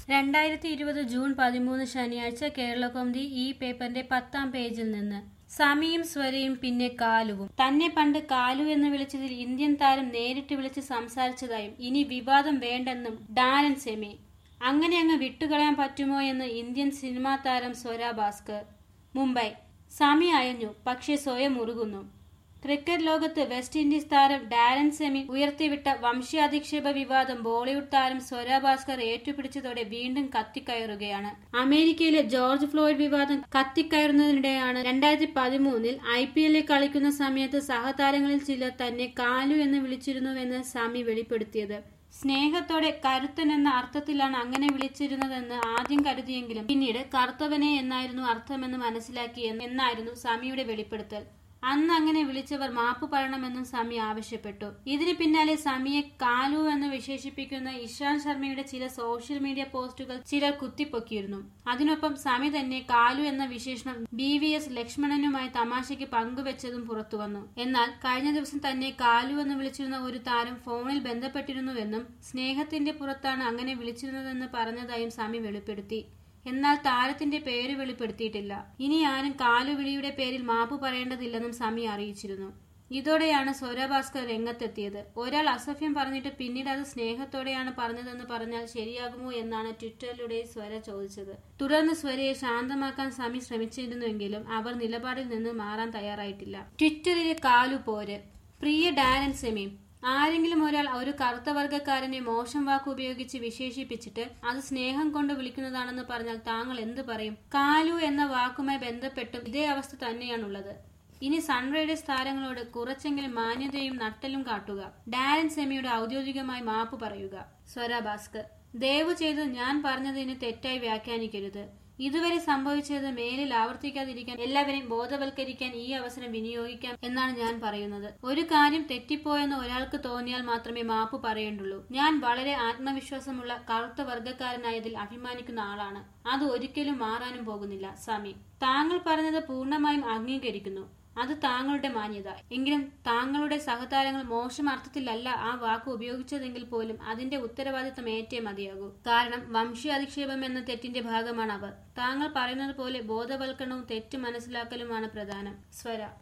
രണ്ടായിരത്തി ഇരുപത് ജൂൺ പതിമൂന്ന് ശനിയാഴ്ച കേരളകൗമുദി ഈ പേപ്പറിന്റെ പത്താം പേജിൽ നിന്ന് സമിയും സ്വരയും പിന്നെ കാലുവും തന്നെ പണ്ട് കാലു എന്ന് വിളിച്ചതിൽ ഇന്ത്യൻ താരം നേരിട്ട് വിളിച്ച് സംസാരിച്ചതായും ഇനി വിവാദം വേണ്ടെന്നും ഡാരൻ സെമി അങ്ങനെ അങ്ങ് വിട്ടുകളയാൻ പറ്റുമോ എന്ന് ഇന്ത്യൻ സിനിമാ താരം സ്വര ഭാസ്കർ മുംബൈ സമി അയഞ്ഞു പക്ഷേ സ്വയം മുറുകുന്നു ക്രിക്കറ്റ് ലോകത്ത് വെസ്റ്റ് ഇൻഡീസ് താരം ഡാരൻ സെമി ഉയർത്തിവിട്ട വംശീയാധിക്ഷേപ വിവാദം ബോളിവുഡ് താരം സ്വര ഭാസ്കർ ഏറ്റുപിടിച്ചതോടെ വീണ്ടും കത്തിക്കയറുകയാണ് അമേരിക്കയിലെ ജോർജ് ഫ്ലോയിഡ് വിവാദം കത്തിക്കയറുന്നതിനിടെയാണ് രണ്ടായിരത്തി പതിമൂന്നിൽ ഐ പി എല്ലിൽ കളിക്കുന്ന സമയത്ത് സഹതാരങ്ങളിൽ ചിലർ തന്നെ കാലു എന്ന് വിളിച്ചിരുന്നുവെന്ന് സമി വെളിപ്പെടുത്തിയത് സ്നേഹത്തോടെ കരുത്തൻ എന്ന അർത്ഥത്തിലാണ് അങ്ങനെ വിളിച്ചിരുന്നതെന്ന് ആദ്യം കരുതിയെങ്കിലും പിന്നീട് കറുത്തവനെ എന്നായിരുന്നു അർത്ഥമെന്ന് മനസ്സിലാക്കി എന്നായിരുന്നു സമിയുടെ വെളിപ്പെടുത്തൽ അന്ന് അങ്ങനെ വിളിച്ചവർ മാപ്പ് പറയണമെന്നും സമി ആവശ്യപ്പെട്ടു ഇതിന് പിന്നാലെ സമിയെ കാലു എന്ന് വിശേഷിപ്പിക്കുന്ന ഇഷാന്ത് ശർമ്മയുടെ ചില സോഷ്യൽ മീഡിയ പോസ്റ്റുകൾ ചിലർ കുത്തിപ്പൊക്കിയിരുന്നു അതിനൊപ്പം സമി തന്നെ കാലു എന്ന വിശേഷണം ബി വി എസ് ലക്ഷ്മണനുമായി തമാശയ്ക്ക് പങ്കുവച്ചതും പുറത്തുവന്നു എന്നാൽ കഴിഞ്ഞ ദിവസം തന്നെ കാലു എന്ന് വിളിച്ചിരുന്ന ഒരു താരം ഫോണിൽ ബന്ധപ്പെട്ടിരുന്നുവെന്നും സ്നേഹത്തിന്റെ പുറത്താണ് അങ്ങനെ വിളിച്ചിരുന്നതെന്ന് പറഞ്ഞതായും സമി വെളിപ്പെടുത്തി എന്നാൽ താരത്തിന്റെ പേര് വെളിപ്പെടുത്തിയിട്ടില്ല ഇനി ആരും കാലുവിളിയുടെ പേരിൽ മാപ്പ് പറയേണ്ടതില്ലെന്നും സമി അറിയിച്ചിരുന്നു ഇതോടെയാണ് സ്വരഭാസ്കർ രംഗത്തെത്തിയത് ഒരാൾ അസഭ്യം പറഞ്ഞിട്ട് പിന്നീട് അത് സ്നേഹത്തോടെയാണ് പറഞ്ഞതെന്ന് പറഞ്ഞാൽ ശരിയാകുമോ എന്നാണ് ട്വിറ്ററിലൂടെ സ്വര ചോദിച്ചത് തുടർന്ന് സ്വരയെ ശാന്തമാക്കാൻ സമി ശ്രമിച്ചിരുന്നുവെങ്കിലും അവർ നിലപാടിൽ നിന്ന് മാറാൻ തയ്യാറായിട്ടില്ല ട്വിറ്ററിലെ കാലു പോര് പ്രിയ ഡാരൻ സെമി ആരെങ്കിലും ഒരാൾ ഒരു കറുത്ത വർഗ്ഗക്കാരനെ മോശം വാക്ക് ഉപയോഗിച്ച് വിശേഷിപ്പിച്ചിട്ട് അത് സ്നേഹം കൊണ്ട് വിളിക്കുന്നതാണെന്ന് പറഞ്ഞാൽ താങ്കൾ എന്തു പറയും കാലു എന്ന വാക്കുമായി ബന്ധപ്പെട്ടും ഇതേ അവസ്ഥ തന്നെയാണുള്ളത് ഇനി സൺറൈഡേഴ്സ് താരങ്ങളോട് കുറച്ചെങ്കിലും മാന്യതയും നട്ടലും കാട്ടുക ഡാരൻ സെമിയുടെ ഔദ്യോഗികമായി മാപ്പ് പറയുക സ്വര ഭാസ്കർ ദയവ് ചെയ്ത് ഞാൻ പറഞ്ഞതിന് തെറ്റായി വ്യാഖ്യാനിക്കരുത് ഇതുവരെ സംഭവിച്ചത് മേലിൽ ആവർത്തിക്കാതിരിക്കാൻ എല്ലാവരെയും ബോധവൽക്കരിക്കാൻ ഈ അവസരം വിനിയോഗിക്കാം എന്നാണ് ഞാൻ പറയുന്നത് ഒരു കാര്യം തെറ്റിപ്പോയെന്ന് ഒരാൾക്ക് തോന്നിയാൽ മാത്രമേ മാപ്പ് പറയേണ്ടുള്ളൂ ഞാൻ വളരെ ആത്മവിശ്വാസമുള്ള കറുത്ത വർഗ്ഗക്കാരനായതിൽ അഭിമാനിക്കുന്ന ആളാണ് അത് ഒരിക്കലും മാറാനും പോകുന്നില്ല സമി താങ്കൾ പറഞ്ഞത് പൂർണ്ണമായും അംഗീകരിക്കുന്നു അത് താങ്കളുടെ മാന്യത എങ്കിലും താങ്കളുടെ സഹതാരങ്ങൾ മോശം അർത്ഥത്തിലല്ല ആ വാക്ക് ഉപയോഗിച്ചതെങ്കിൽ പോലും അതിന്റെ ഉത്തരവാദിത്തം ഏറ്റേ മതിയാകൂ കാരണം വംശീയ അധിക്ഷേപം എന്ന തെറ്റിന്റെ ഭാഗമാണ് അവർ താങ്കൾ പറയുന്നത് പോലെ ബോധവൽക്കരണവും തെറ്റ് മനസ്സിലാക്കലുമാണ് പ്രധാനം സ്വര